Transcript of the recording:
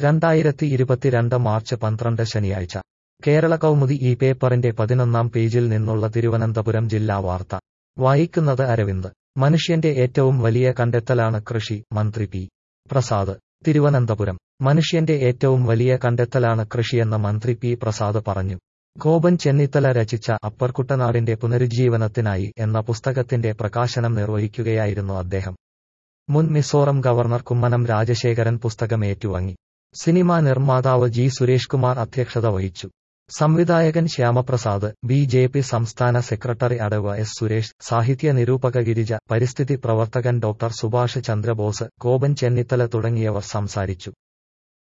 രണ്ടായിരത്തി ഇരുപത്തിരണ്ട് മാർച്ച് പന്ത്രണ്ട് ശനിയാഴ്ച കേരള കൗമുദി ഈ പേപ്പറിന്റെ പതിനൊന്നാം പേജിൽ നിന്നുള്ള തിരുവനന്തപുരം ജില്ലാ വാർത്ത വായിക്കുന്നത് അരവിന്ദ് മനുഷ്യന്റെ ഏറ്റവും വലിയ കണ്ടെത്തലാണ് കൃഷി മന്ത്രി പി പ്രസാദ് തിരുവനന്തപുരം മനുഷ്യന്റെ ഏറ്റവും വലിയ കണ്ടെത്തലാണ് കൃഷിയെന്ന് മന്ത്രി പി പ്രസാദ് പറഞ്ഞു ഗോപൻ ചെന്നിത്തല രചിച്ച അപ്പർകുട്ടനാടിന്റെ പുനരുജ്ജീവനത്തിനായി എന്ന പുസ്തകത്തിന്റെ പ്രകാശനം നിർവഹിക്കുകയായിരുന്നു അദ്ദേഹം മുൻ മിസോറം ഗവർണർ കുമ്മനം രാജശേഖരൻ പുസ്തകം ഏറ്റുവാങ്ങി സിനിമാ നിർമ്മാതാവ് ജി സുരേഷ് കുമാർ അധ്യക്ഷത വഹിച്ചു സംവിധായകൻ ശ്യാമപ്രസാദ് ബി ജെ പി സംസ്ഥാന സെക്രട്ടറി അടവ് എസ് സുരേഷ് സാഹിത്യ നിരൂപക ഗിരിജ പരിസ്ഥിതി പ്രവർത്തകൻ ഡോക്ടർ സുഭാഷ് ചന്ദ്രബോസ് ഗോപൻ ചെന്നിത്തല തുടങ്ങിയവർ സംസാരിച്ചു